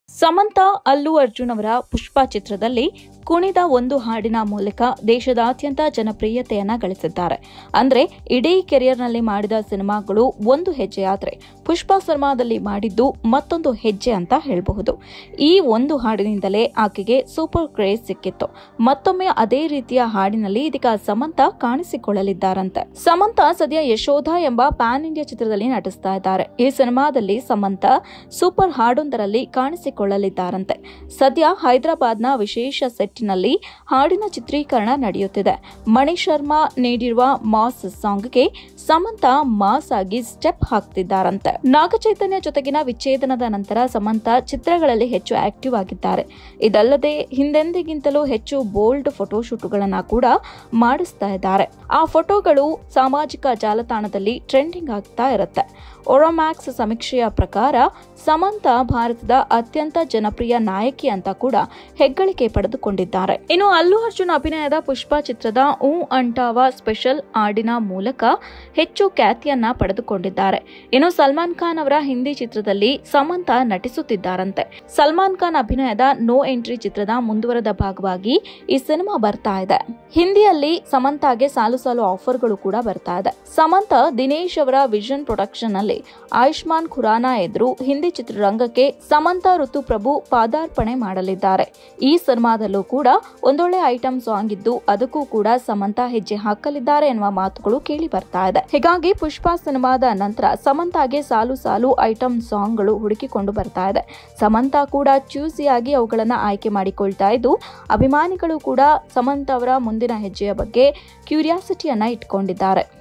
ಸಮಂತಾ ಅಲ್ಲು ಅರ್ಜುನ್ ಅವರ ಪುಷ್ಪ ಚಿತ್ರದಲ್ಲಿ ಕುಣಿದ ಒಂದು ಹಾಡಿನ ಮೂಲಕ ದೇಶದಾದ್ಯಂತ ಜನಪ್ರಿಯತೆಯನ್ನ ಗಳಿಸಿದ್ದಾರೆ ಅಂದ್ರೆ ಇಡೀ ಕೆರಿಯರ್ನಲ್ಲಿ ಮಾಡಿದ ಸಿನಿಮಾಗಳು ಒಂದು ಹೆಜ್ಜೆ ಆದ್ರೆ ಪುಷ್ಪ ಸಿನಿಮಾದಲ್ಲಿ ಮಾಡಿದ್ದು ಮತ್ತೊಂದು ಹೆಜ್ಜೆ ಅಂತ ಹೇಳಬಹುದು ಈ ಒಂದು ಹಾಡಿನಿಂದಲೇ ಆಕೆಗೆ ಸೂಪರ್ ಕ್ರೇಜ್ ಸಿಕ್ಕಿತ್ತು ಮತ್ತೊಮ್ಮೆ ಅದೇ ರೀತಿಯ ಹಾಡಿನಲ್ಲಿ ಇದೀಗ ಸಮಂತ ಕಾಣಿಸಿಕೊಳ್ಳಲಿದ್ದಾರಂತೆ ಸಮಂತ ಸದ್ಯ ಯಶೋಧ ಎಂಬ ಪ್ಯಾನ್ ಇಂಡಿಯಾ ಚಿತ್ರದಲ್ಲಿ ನಟಿಸ್ತಾ ಇದ್ದಾರೆ ಈ ಸಿನಿಮಾದಲ್ಲಿ ಸಮಂತ ಸೂಪರ್ ಹಾಡೊಂದರಲ್ಲಿ ಕಾಣಿಸಿಕೊಳ್ಳಲಿದ್ದಾರಂತೆ ಸದ್ಯ ಹೈದರಾಬಾದ್ನ ವಿಶೇಷ ಸೆಟ್ನಲ್ಲಿ ಹಾಡಿನ ಚಿತ್ರೀಕರಣ ನಡೆಯುತ್ತಿದೆ ಮಣಿ ಶರ್ಮಾ ನೀಡಿರುವ ಮಾಸ್ ಸಾಂಗ್ಗೆ ಸಮಂತ ಮಾಸ್ ಆಗಿ ಸ್ಟೆಪ್ ಹಾಕ್ತಿದ್ದಾರಂತೆ ನಾಗಚೈತನ್ಯ ಜೊತೆಗಿನ ವಿಚ್ಛೇದನದ ನಂತರ ಸಮಂತ ಚಿತ್ರಗಳಲ್ಲಿ ಹೆಚ್ಚು ಆಕ್ಟಿವ್ ಆಗಿದ್ದಾರೆ ಇದಲ್ಲದೆ ಹಿಂದೆಂದಿಗಿಂತಲೂ ಹೆಚ್ಚು ಬೋಲ್ಡ್ ಫೋಟೋಶೂಟ್ಗಳನ್ನ ಕೂಡ ಮಾಡಿಸ್ತಾ ಇದ್ದಾರೆ ಆ ಫೋಟೋಗಳು ಸಾಮಾಜಿಕ ಜಾಲತಾಣದಲ್ಲಿ ಟ್ರೆಂಡಿಂಗ್ ಆಗ್ತಾ ಇರುತ್ತೆ ಒರೋಮ್ಯಾಕ್ಸ್ ಸಮೀಕ್ಷೆಯ ಪ್ರಕಾರ ಸಮಂತ ಭಾರತದ ಅತ್ಯಂತ ಜನಪ್ರಿಯ ನಾಯಕಿ ಅಂತ ಕೂಡ ಹೆಗ್ಗಳಿಕೆ ಪಡೆದುಕೊಂಡಿದ್ದಾರೆ ಇನ್ನು ಅಲ್ಲು ಅರ್ಜುನ್ ಅಭಿನಯದ ಪುಷ್ಪ ಚಿತ್ರದ ಊ ಅಂಟಾವ ಸ್ಪೆಷಲ್ ಹಾಡಿನ ಮೂಲಕ ಹೆಚ್ಚು ಖ್ಯಾತಿಯನ್ನ ಪಡೆದುಕೊಂಡಿದ್ದಾರೆ ಇನ್ನು ಸಲ್ಮಾನ್ ಖಾನ್ ಅವರ ಹಿಂದಿ ಚಿತ್ರದಲ್ಲಿ ಸಮಂತ ನಟಿಸುತ್ತಿದ್ದಾರಂತೆ ಸಲ್ಮಾನ್ ಖಾನ್ ಅಭಿನಯದ ನೋ ಎಂಟ್ರಿ ಚಿತ್ರದ ಮುಂದುವರೆದ ಭಾಗವಾಗಿ ಈ ಸಿನಿಮಾ ಬರ್ತಾ ಇದೆ ಹಿಂದಿಯಲ್ಲಿ ಸಮಂತಾಗೆ ಸಾಲು ಸಾಲು ಆಫರ್ಗಳು ಕೂಡ ಬರ್ತಾ ಇದೆ ಸಮಂತ ದಿನೇಶ್ ಅವರ ವಿಷನ್ ಪ್ರೊಡಕ್ಷನ್ ನಲ್ಲಿ ಆಯುಷ್ಮಾನ್ ಖುರಾನಾ ಎದುರು ಹಿಂದಿ ಚಿತ್ರರಂಗಕ್ಕೆ ಸಮಂತ ಋತುಪ್ರಭು ಪಾದಾರ್ಪಣೆ ಮಾಡಲಿದ್ದಾರೆ ಈ ಸಿನಿಮಾದಲ್ಲೂ ಕೂಡ ಒಂದೊಳ್ಳೆ ಐಟಂ ಸಾಂಗ್ ಇದ್ದು ಅದಕ್ಕೂ ಕೂಡ ಸಮಂತ ಹೆಜ್ಜೆ ಹಾಕಲಿದ್ದಾರೆ ಎನ್ನುವ ಮಾತುಗಳು ಕೇಳಿ ಬರ್ತಾ ಇದೆ ಹೀಗಾಗಿ ಪುಷ್ಪ ಸಿನಿಮಾದ ನಂತರ ಸಮಂತಾಗೆ ಸಾಲು ಸಾಲು ಐಟಂ ಸಾಂಗ್ಗಳು ಹುಡುಕಿಕೊಂಡು ಬರ್ತಾ ಇದೆ ಸಮಂತ ಕೂಡ ಚೂಸಿಯಾಗಿ ಅವುಗಳನ್ನ ಆಯ್ಕೆ ಮಾಡಿಕೊಳ್ತಾ ಇದ್ದು ಅಭಿಮಾನಿಗಳು ಕೂಡ ಸಮಂತ ಅವರ ಮುಂದಿನ ಹೆಜ್ಜೆಯ ಬಗ್ಗೆ ಕ್ಯೂರಿಯಾಸಿಟಿಯನ್ನ ಇಟ್ಕೊಂಡಿದ್ದಾರೆ